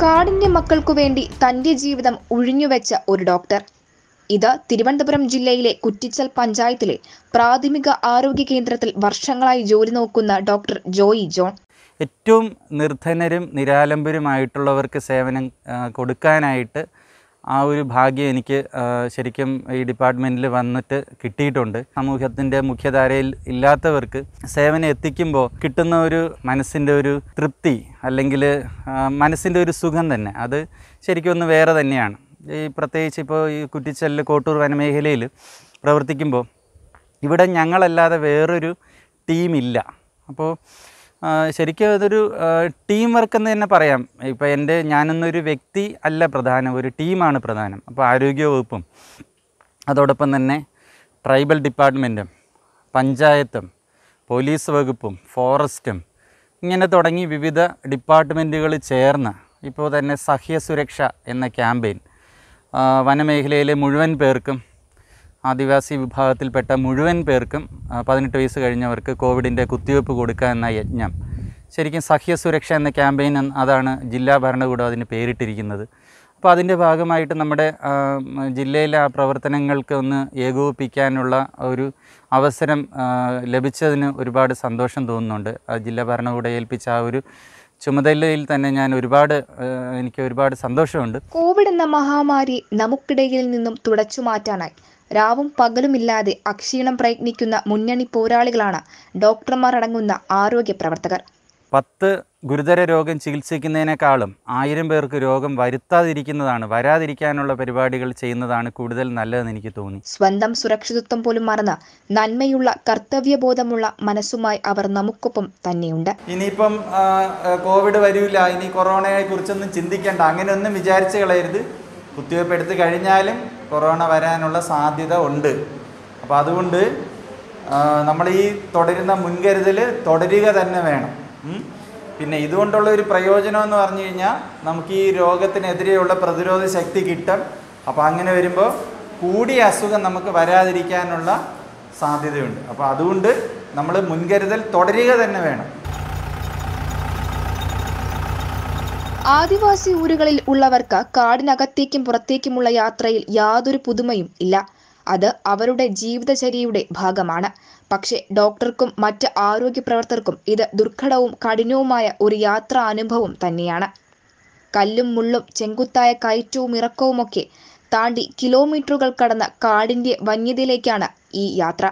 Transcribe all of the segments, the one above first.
കാടിന്റെ മക്കൾക്കു വേണ്ടി തന്റെ ജീവിതം ഉഴിഞ്ഞുവെച്ച ഒരു ഡോക്ടർ ഇത് തിരുവനന്തപുരം ജില്ലയിലെ കുറ്റിച്ചൽ പഞ്ചായത്തിലെ പ്രാഥമിക ആരോഗ്യ കേന്ദ്രത്തിൽ വർഷങ്ങളായി ജോലി നോക്കുന്ന ഡോക്ടർ ജോയി ജോൺ ഏറ്റവും നിർധനരും നിരാലംബരുമായിട്ടുള്ളവർക്ക് സേവനം ആ, കൊടുക്കാനായിട്ട് ആ ഒരു ഭാഗ്യം എനിക്ക് ആ, ശരിക്കും ഈ ഡിപ്പാർട്ട്മെൻറ്റിൽ വന്നിട്ട് കിട്ടിയിട്ടുണ്ട് സമൂഹത്തിൻ്റെ മുഖ്യധാരയിൽ ഇല്ലാത്തവർക്ക് സേവനം എത്തിക്കുമ്പോൾ കിട്ടുന്ന ഒരു മനസ്സിൻ്റെ ഒരു തൃപ്തി അല്ലെങ്കിൽ മനസ്സിൻ്റെ ഒരു സുഖം തന്നെ അത് ശരിക്കും ഒന്ന് വേറെ തന്നെയാണ് ഈ പ്രത്യേകിച്ച് ഇപ്പോൾ ഈ കുറ്റിച്ചലിൽ കോട്ടൂർ വനമേഖലയിൽ പ്രവർത്തിക്കുമ്പോൾ ഇവിടെ ഞങ്ങളല്ലാതെ വേറൊരു ടീമില്ല അപ്പോൾ ആ, ശരിക്കും അതൊരു ആ, ടീം വർക്ക് എന്ന് തന്നെ പറയാം ഇപ്പോൾ എൻ്റെ ഞാനെന്നൊരു വ്യക്തി അല്ല പ്രധാനം ഒരു ടീമാണ് പ്രധാനം അപ്പോൾ ആരോഗ്യവകുപ്പും അതോടൊപ്പം തന്നെ ട്രൈബൽ ഡിപ്പാർട്ട്മെൻറ്റും പഞ്ചായത്തും പോലീസ് വകുപ്പും ഫോറസ്റ്റും ഇങ്ങനെ തുടങ്ങി വിവിധ ഡിപ്പാർട്ട്മെൻറ്റുകൾ ചേർന്ന് ഇപ്പോൾ തന്നെ സഹ്യസുരക്ഷ എന്ന ക്യാമ്പയിൻ ആ, വനമേഖലയിലെ മുഴുവൻ പേർക്കും ആദിവാസി വിഭാഗത്തിൽപ്പെട്ട മുഴുവൻ പേർക്കും ആ, പതിനെട്ട് വയസ്സ് കഴിഞ്ഞവർക്ക് കോവിഡിൻ്റെ കുത്തിവയ്പ്പ് കൊടുക്കുക എന്ന യജ്ഞം ശരിക്കും സഹ്യസുരക്ഷ എന്ന ക്യാമ്പയിൻ എന്ന് അതാണ് ജില്ലാ ഭരണകൂടം അതിന് പേരിട്ടിരിക്കുന്നത് അപ്പോൾ അതിൻ്റെ ഭാഗമായിട്ട് നമ്മുടെ ആ, ഉം, ജില്ലയിലെ ആ പ്രവർത്തനങ്ങൾക്ക് ഒന്ന് ഏകോപിപ്പിക്കാനുള്ള ഒരു അവസരം ആ, ലഭിച്ചതിന് ഒരുപാട് സന്തോഷം തോന്നുന്നുണ്ട് ആ ജില്ലാ ഭരണകൂടം ഏൽപ്പിച്ച ആ ഒരു ചുമതലയിൽ തന്നെ ഞാൻ ഒരുപാട് ആ, എനിക്ക് ഒരുപാട് സന്തോഷമുണ്ട് കോവിഡ് എന്ന മഹാമാരി നമുക്കിടയിൽ നിന്നും തുടച്ചു മാറ്റാനായി രാവും പകലുമില്ലാതെ അക്ഷീണം പ്രയത്നിക്കുന്ന മുന്നണി പോരാളികളാണ് ഡോക്ടർമാർ അടങ്ങുന്ന ആരോഗ്യ പ്രവർത്തകർ പത്ത് ഗുരുതര രോഗം ചികിത്സിക്കുന്നതിനേക്കാളും ആയിരം പേർക്ക് രോഗം വരുത്താതിരിക്കുന്നതാണ് വരാതിരിക്കാനുള്ള പരിപാടികൾ ചെയ്യുന്നതാണ് കൂടുതൽ നല്ലതെന്ന് എനിക്ക് തോന്നി സ്വന്തം സുരക്ഷിതത്വം പോലും മറന്ന് നന്മയുള്ള കർത്തവ്യബോധമുള്ള മനസ്സുമായി അവർ നമുക്കൊപ്പം തന്നെയുണ്ട് ഇനിയിപ്പം ആ, ആ, കോവിഡ് വരില്ല ഇനി കൊറോണയെ കുറിച്ചൊന്നും ചിന്തിക്കേണ്ട അങ്ങനെയൊന്നും വിചാരിച്ച് കളയരുത് കുത്തിവയ്പ്പ് എടുത്ത് കഴിഞ്ഞാലും കൊറോണ വരാനുള്ള സാധ്യത ഉണ്ട് അപ്പോൾ അതുകൊണ്ട് നമ്മൾ ഈ തുടരുന്ന മുൻകരുതൽ തുടരുക തന്നെ വേണം ഉം. പിന്നെ ഇതുകൊണ്ടുള്ള ഒരു പ്രയോജനം എന്ന് പറഞ്ഞു കഴിഞ്ഞാൽ നമുക്ക് ഈ രോഗത്തിനെതിരെയുള്ള പ്രതിരോധ ശക്തി കിട്ടും അപ്പോൾ അങ്ങനെ വരുമ്പോൾ കൂടിയ അസുഖം നമുക്ക് വരാതിരിക്കാനുള്ള സാധ്യതയുണ്ട് അപ്പോൾ അതുകൊണ്ട് നമ്മൾ മുൻകരുതൽ തുടരുക തന്നെ വേണം ആദിവാസി ഊരുകളിൽ ഉള്ളവർക്ക് കാടിനകത്തേക്കും പുറത്തേക്കുമുള്ള യാത്രയിൽ യാതൊരു പുതുമയും ഇല്ല അത് അവരുടെ ജീവിതചര്യയുടെ ഭാഗമാണ് പക്ഷേ ഡോക്ടർക്കും മറ്റ് ആരോഗ്യ പ്രവർത്തകർക്കും ഇത് ദുർഘടവും കഠിനവുമായ ഒരു യാത്രാ അനുഭവം തന്നെയാണ് കല്ലും മുള്ളും ചെങ്കുത്തായ കയറ്റവും ഇറക്കവുമൊക്കെ താണ്ടി കിലോമീറ്ററുകൾ കടന്ന കാടിന്റെ വന്യതയിലേക്കാണ് ഈ യാത്ര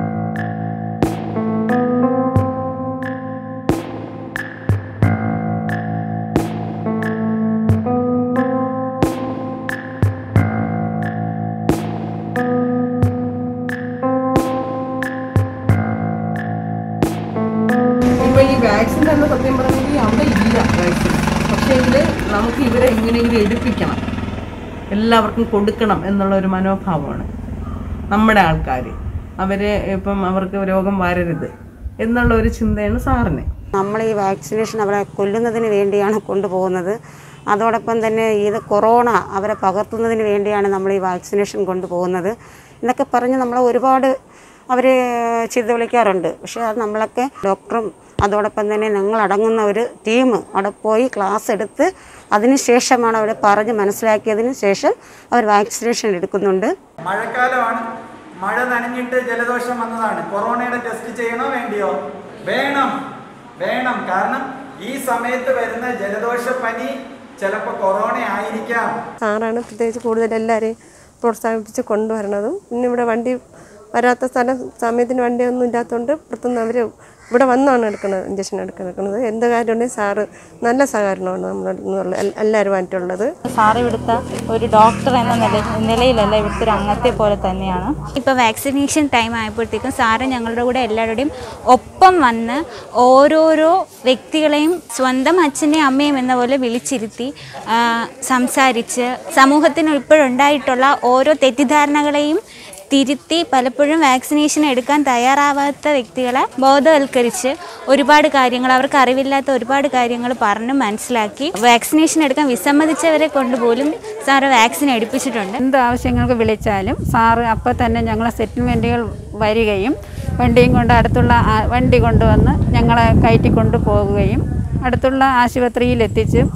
ഇപ്പൊ ഈ വാക്സിൻ തന്നെ സത്യം പറഞ്ഞെങ്കിൽ അവിടെ ഇല്ല വാക്സിൻ പക്ഷേ ഇതിൽ നമുക്ക് ഇവരെ എങ്ങനെയെങ്കിലും എടുപ്പിക്കണം എല്ലാവർക്കും കൊടുക്കണം എന്നുള്ള ഒരു മനോഭാവമാണ് നമ്മുടെ ആൾക്കാർ അവരെ ഇപ്പം അവർക്ക് രോഗം വരരുത് എന്നുള്ള ഒരു ചിന്തയാണ് സാറിന് നമ്മൾ ഈ വാക്സിനേഷൻ അവരെ കൊല്ലുന്നതിന് വേണ്ടിയാണ് കൊണ്ടുപോകുന്നത് അതോടൊപ്പം തന്നെ ഇത് കൊറോണ അവരെ പകർത്തുന്നതിന് വേണ്ടിയാണ് നമ്മൾ ഈ വാക്സിനേഷൻ കൊണ്ടുപോകുന്നത് എന്നൊക്കെ പറഞ്ഞ് നമ്മൾ ഒരുപാട് അവർ ചെയ്ത് വിളിക്കാറുണ്ട് പക്ഷേ അത് നമ്മളൊക്കെ ഡോക്ടറും അതോടൊപ്പം തന്നെ ഞങ്ങളടങ്ങുന്ന ഒരു ടീം അവിടെ പോയി ക്ലാസ് എടുത്ത് അതിന് ശേഷമാണ് അവരെ പറഞ്ഞ് മനസ്സിലാക്കിയതിന് ശേഷം അവർ വാക്സിനേഷൻ എടുക്കുന്നുണ്ട് മഴക്കാലമാണ് മഴ നനഞ്ഞിട്ട് ജലദോഷം വന്നതാണ് കൊറോണയുടെ ടെസ്റ്റ് ചെയ്യണോ വേണ്ടിയോ വേണം വേണം കാരണം ഈ സമയത്ത് വരുന്ന ജലദോഷ പനി ചിലപ്പോൾ കൊറോണ ആയിരിക്കാം സാറാണ് പ്രത്യേകിച്ച് കൂടുതൽ എല്ലാവരെയും പ്രോത്സാഹിപ്പിച്ച് കൊണ്ടുവരണതും പിന്നെ ഇവിടെ വണ്ടി വരാത്ത സ്ഥലം സമയത്തിന് വണ്ടിയൊന്നും ഇല്ലാത്തതുകൊണ്ട് പുറത്തുനിന്ന് അവർ ഇവിടെ വന്നാണ് എടുക്കുന്നത് ഇഞ്ചക്ഷൻ എടുക്കുന്നത് എന്ത് കാര്യമുണ്ടെങ്കിൽ സാറ് നല്ല സഹകരണമാണ് നമ്മളോട് എല്ലാവരുമായിട്ടുള്ളത് സാറ് ഇവിടുത്തെ ഒരു ഡോക്ടർ എന്ന നില നിലയിലല്ല ഇവിടുത്തെ ഒരു അംഗത്തെ പോലെ തന്നെയാണ് ഇപ്പോൾ വാക്സിനേഷൻ ടൈം ആയപ്പോഴത്തേക്കും സാറ് ഞങ്ങളുടെ കൂടെ എല്ലാവരുടെയും ഒപ്പം വന്ന് ഓരോരോ വ്യക്തികളെയും സ്വന്തം അച്ഛനെയും അമ്മയും എന്ന പോലെ വിളിച്ചിരുത്തി ആ, സംസാരിച്ച് സമൂഹത്തിന് ഇപ്പോഴുണ്ടായിട്ടുള്ള ഓരോ തെറ്റിദ്ധാരണകളെയും തിരുത്തി പലപ്പോഴും വാക്സിനേഷൻ എടുക്കാൻ തയ്യാറാവാത്ത വ്യക്തികളെ ബോധവൽക്കരിച്ച് ഒരുപാട് കാര്യങ്ങൾ അവർക്ക് അറിവില്ലാത്ത ഒരുപാട് കാര്യങ്ങൾ പറഞ്ഞ് മനസ്സിലാക്കി വാക്സിനേഷൻ എടുക്കാൻ വിസമ്മതിച്ചവരെ കൊണ്ടുപോലും സാറ് വാക്സിൻ എടുപ്പിച്ചിട്ടുണ്ട് എന്ത് ആവശ്യങ്ങൾക്ക് വിളിച്ചാലും സാറ് അപ്പോൾ തന്നെ ഞങ്ങളെ സെറ്റിൽമെൻറ്റുകൾ വരികയും വണ്ടിയും കൊണ്ട് അടുത്തുള്ള ആ- വണ്ടി കൊണ്ടുവന്ന് ഞങ്ങളെ കയറ്റിക്കൊണ്ട് പോകുകയും അടുത്തുള്ള ആശുപത്രിയിൽ എത്തിച്ച്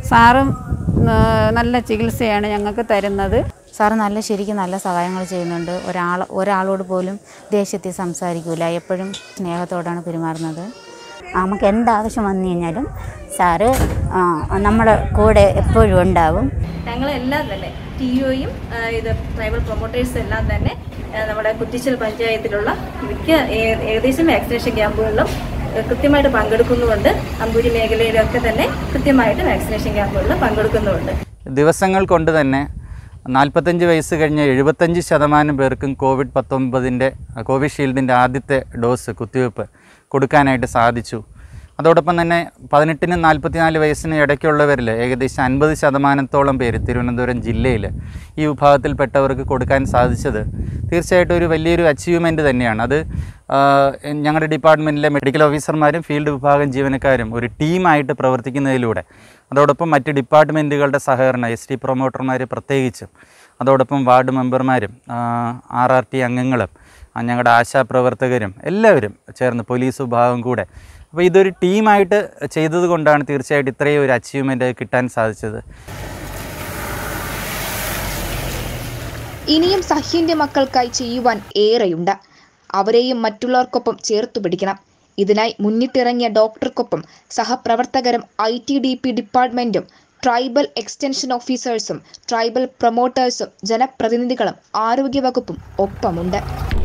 സാറും ആ, നല്ല ചികിത്സയാണ് ഞങ്ങൾക്ക് തരുന്നത് സാറ് നല്ല ശരിക്കും നല്ല സഹായങ്ങൾ ചെയ്യുന്നുണ്ട് ഒരാൾ ഒരാളോട് പോലും ദേഷ്യത്തിൽ സംസാരിക്കില്ല എപ്പോഴും സ്നേഹത്തോടാണ് പെരുമാറുന്നത് നമുക്ക് എന്താവശ്യം വന്നു കഴിഞ്ഞാലും സാറ് ആ, നമ്മുടെ കൂടെ എപ്പോഴും ഉണ്ടാവും ഞങ്ങളെല്ലാം തന്നെ ടി ഒയും ഇത് ട്രൈബൽ പ്രൊമോട്ടേഴ്സ് എല്ലാം തന്നെ ആ, നമ്മുടെ കുറ്റിച്ചൽ പഞ്ചായത്തിലുള്ള മിക്ക ഏ- ഏകദേശം വാക്സിനേഷൻ ക്യാമ്പുകളിലും ആ, കൃത്യമായിട്ട് പങ്കെടുക്കുന്നുമുണ്ട് അമ്പൂരി മേഖലയിലൊക്കെ തന്നെ കൃത്യമായിട്ട് വാക്സിനേഷൻ ക്യാമ്പുകളിൽ പങ്കെടുക്കുന്നുമുണ്ട് ദിവസങ്ങൾ കൊണ്ട് തന്നെ നാൽപ്പത്തഞ്ച് വയസ്സ് കഴിഞ്ഞ എഴുപത്തഞ്ച് ശതമാനം പേർക്കും കോവിഡ് പത്തൊമ്പതിൻ്റെ കോവിഷീൽഡിൻ്റെ ആദ്യത്തെ ഡോസ് കുത്തിവയ്പ്പ് കൊടുക്കാനായിട്ട് സാധിച്ചു അതോടൊപ്പം തന്നെ പതിനെട്ടിനും നാൽപ്പത്തിനാല് വയസ്സിന് ഇടയ്ക്കുള്ളവരിൽ ഏകദേശം അൻപത് ശതമാനത്തോളം പേര് തിരുവനന്തപുരം ജില്ലയിൽ ഈ വിഭാഗത്തിൽപ്പെട്ടവർക്ക് കൊടുക്കാൻ സാധിച്ചത് തീർച്ചയായിട്ടും ഒരു വലിയൊരു അച്ചീവ്മെൻറ്റ് തന്നെയാണ് അത് ആ, ഞങ്ങളുടെ ഡിപ്പാർട്ട്മെൻറ്റിലെ മെഡിക്കൽ ഓഫീസർമാരും ഫീൽഡ് വിഭാഗം ജീവനക്കാരും ഒരു ടീമായിട്ട് പ്രവർത്തിക്കുന്നതിലൂടെ അതോടൊപ്പം മറ്റ് ഡിപ്പാർട്ട്മെൻറ്റുകളുടെ സഹകരണം എസ് ടി പ്രൊമോട്ടർമാർ പ്രത്യേകിച്ചും അതോടൊപ്പം വാർഡ് മെമ്പർമാരും ആർ ആർ ടി അംഗങ്ങളും ആ, ഞങ്ങളുടെ ആശാപ്രവർത്തകരും എല്ലാവരും ചേർന്ന് പോലീസ് വിഭാഗം കൂടെ അപ്പോൾ ഇതൊരു ടീമായിട്ട് ചെയ്തത് കൊണ്ടാണ് തീർച്ചയായിട്ടും ഇത്രയും ഒരു അച്ചീവ്മെൻറ്റ് കിട്ടാൻ സാധിച്ചത് ഇനിയും സഹ്യന്റെ മക്കൾക്കായി ചെയ്യുവാൻ ഏറെയുണ്ട് അവരെയും മറ്റുള്ളവർക്കൊപ്പം ചേർത്തു പിടിക്കണം ഇതിനായി മുന്നിട്ടിറങ്ങിയ ഡോക്ടർക്കൊപ്പം സഹപ്രവർത്തകരും ഐ ടി ഡി പി ഡിപ്പാർട്ട്മെന്റും ട്രൈബൽ എക്സ്റ്റൻഷൻ ഓഫീസേഴ്സും ട്രൈബൽ പ്രൊമോട്ടേഴ്സും ജനപ്രതിനിധികളും ആരോഗ്യവകുപ്പും ഒപ്പമുണ്ട്